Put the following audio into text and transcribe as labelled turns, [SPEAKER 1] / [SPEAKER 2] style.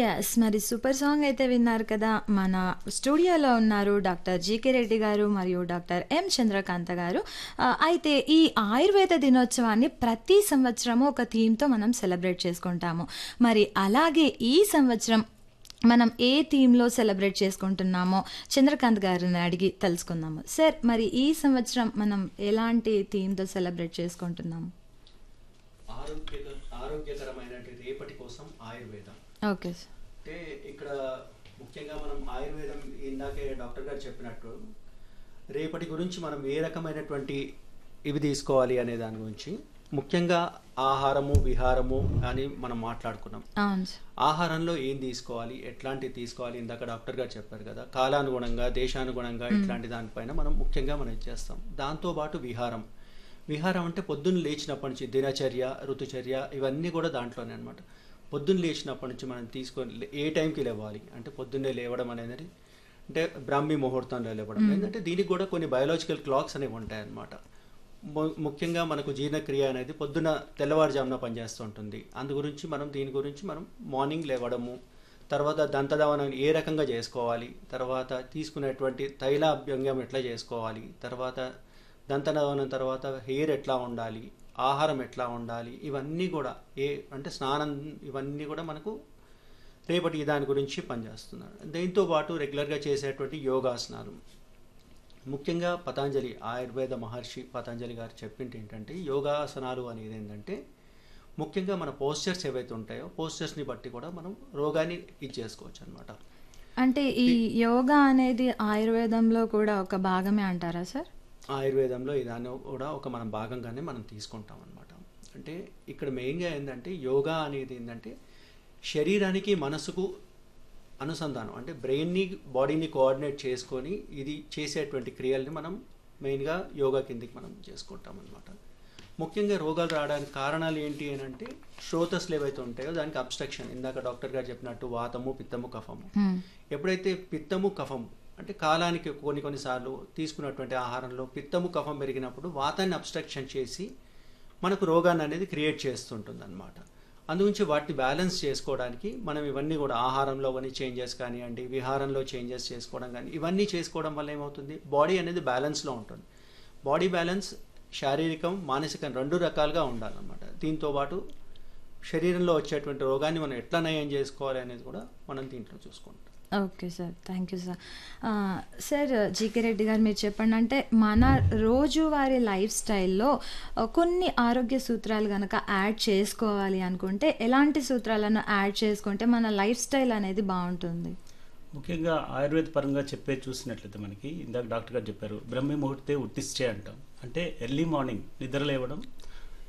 [SPEAKER 1] Yes. మరి super song అయితే విన్నారు కదా! మన స్టూడియోలో ఉన్నారు డాక్టర్ జీకే రెడ్డి గారు మరియు డాక్టర్ ఎం చంద్రకాంత గారు. ఆహ్, అయితే ఈ ఆయుర్వేద దినోత్సవాన్ని ప్రతి సంవత్సరము ఒక థీమ్‌తో మనం సెలబ్రేట్ చేసుకుంటాము. మరి అలాగే ఈ సంవత్సరం మనం ఏ థీమ్‌లో సెలబ్రేట్ చేసుకుంటున్నామో చంద్రకాంత్ గారిని అడిగి తెలుసుకుందాము. సార్ మరి ఈ సంవత్సరం మనం ఎలాంటి థీమ్‌తో సెలబ్రేట్ చేసుకుంటున్నాము?
[SPEAKER 2] ఆరోగ్యక ఆరోగ్యకరమైనటి రేపటి కోసం ఆయుర్వేదం
[SPEAKER 1] ఓకే సార్.
[SPEAKER 2] అంటే ఇక్కడ ముఖ్యంగా మనం ఆయుర్వేదం ఇందాకే డాక్టర్ గారు చెప్పినట్టు రేపటి గురించి మనం ఏ రకమైనటువంటి ఇవి తీసుకోవాలి అనే దాని గురించి ముఖ్యంగా ఆహారము విహారము అని మనం మాట్లాడుకున్నాం
[SPEAKER 1] అవును సార్.
[SPEAKER 2] ఆహారంలో ఏం తీసుకోవాలి ఎట్లాంటివి తీసుకోవాలి ఇందాక డాక్టర్ గారు చెప్పారు కదా కాలానుగుణంగా దేశానుగుణంగా ఇట్లాంటి దానిపైన మనం ముఖ్యంగా మనం చేస్తాం దాంతోపాటు విహారం విహారం అంటే పొద్దున్న లేచినప్పటి నుంచి దినచర్య ఋతుచర్య ఇవన్నీ కూడా దాంట్లోనే అనమాట పొద్దున్న లేచినప్పటి నుంచి మనం తీసుకొని ఏ టైంకి లేవాలి అంటే పొద్దున్నే లేవడం అనేది అంటే బ్రాహ్మీ ముహూర్తంలో లేవడం ఏంటంటే దీనికి కూడా కొన్ని బయోలాజికల్ క్లాక్స్ అనేవి ఉంటాయి అన్నమాట ము- ముఖ్యంగా మనకు జీర్ణక్రియ అనేది పొద్దున తెల్లవారుజామున పనిచేస్తూ ఉంటుంది అందు గురించి మనం దీని గురించి మనం మార్నింగ్ లేవడము తర్వాత దంతధావనం ఏ రకంగా చేసుకోవాలి తర్వాత తీసుకునేటువంటి తైలాభ్యంగం ఎట్లా చేసుకోవాలి తర్వాత దంతధావనం తర్వాత హెయిర్ ఎట్లా ఉండాలి ఆహారం ఎట్లా ఉండాలి ఇవన్నీ కూడా ఏ అంటే స్నానం ఇవన్నీ కూడా మనకు రేపటి దాని గురించి పనిచేస్తున్నారు దీంతో పాటు రెగ్యులర్గా చేసేటువంటి యోగాసనాలు ముఖ్యంగా పతాంజలి ఆయుర్వేద మహర్షి పతాంజలి గారు చెప్పింది ఏంటంటే యోగాసనాలు అనేది ఏంటంటే ముఖ్యంగా మన పోస్చర్స్ ఏవైతే ఉంటాయో పోస్చర్స్ని బట్టి కూడా మనం రోగాన్ని ఇది చేసుకోవచ్చు అనమాట
[SPEAKER 1] అంటే ఈ యోగా అనేది ఆయుర్వేదంలో కూడా ఒక భాగమే అంటారా సార్?
[SPEAKER 2] ఆయుర్వేదంలో ఇదాన్ని కూడా ఒక మనం భాగంగానే మనం తీసుకుంటాం అనమాట అంటే ఇక్కడ మెయిన్గా ఏంటంటే యోగా అనేది ఏంటంటే శరీరానికి మనసుకు అనుసంధానం అంటే బ్రెయిన్ని బాడీని కోఆర్డినేట్ చేసుకొని ఇది చేసేటువంటి క్రియల్ని మనం మెయిన్గా యోగా కిందికి మనం చేసుకుంటాం అనమాట ముఖ్యంగా రోగాలు రావడానికి కారణాలు ఏంటి అని అంటే శ్రోతస్లు ఏవైతే ఉంటాయో దానికి అబ్స్ట్రక్షన్ ఇందాక డాక్టర్ గారు చెప్పినట్టు వాతము పిత్తము కఫము
[SPEAKER 1] హ్మ్.
[SPEAKER 2] ఎప్పుడైతే పిత్తము కఫం అంటే కాలానికి కొన్ని కొన్నిసార్లు తీసుకున్నటువంటి ఆహారంలో పిత్తము కఫం పెరిగినప్పుడు వాతాన్ని అబ్స్ట్రక్షన్ చేసి మనకు రోగాన్ని అనేది క్రియేట్ చేస్తుంటుంది అనమాట అందుగురించి వాటిని బ్యాలెన్స్ చేసుకోవడానికి మనం ఇవన్నీ కూడా ఆహారంలో కానీ చేంజెస్ కానివ్వండి విహారంలో చేంజెస్ చేసుకోవడం కానీ ఇవన్నీ చేసుకోవడం వల్ల ఏమవుతుంది బాడీ అనేది బ్యాలెన్స్లో ఉంటుంది బాడీ బ్యాలెన్స్ శారీరకం మానసికం రెండు రకాలుగా ఉండాలన్నమాట దీంతో పాటు శరీరంలో వచ్చేటువంటి రోగాన్ని మనం ఎట్లా నయం చేసుకోవాలి అనేది కూడా మనం దీంట్లో చూసుకుంటాం
[SPEAKER 1] okay sir. Thank you sir. Ah, sir GK Reddy గారు మీరు చెప్పండి అంటే మన రోజువారీ లైఫ్ స్టైల్‌లో ఆహ్, కొన్ని ఆరోగ్య సూత్రాలు గనక యాడ్ చేసుకోవాలి అనుకుంటే ఎలాంటి సూత్రాలను యాడ్ చేసుకుంటే మన లైఫ్ స్టైల్ అనేది బావుంటుంది?
[SPEAKER 3] ముఖ్యంగా ఆయుర్వేద పరంగా చెప్పే చూసినట్లయితే మనకి ఇందాక డాక్టర్ గారు చెప్పారు బ్రహ్మ ముహూర్తే ఉట్టిస్తే అంటాం అంటే ఎర్లీ మార్నింగ్ నిద్ర లేవడం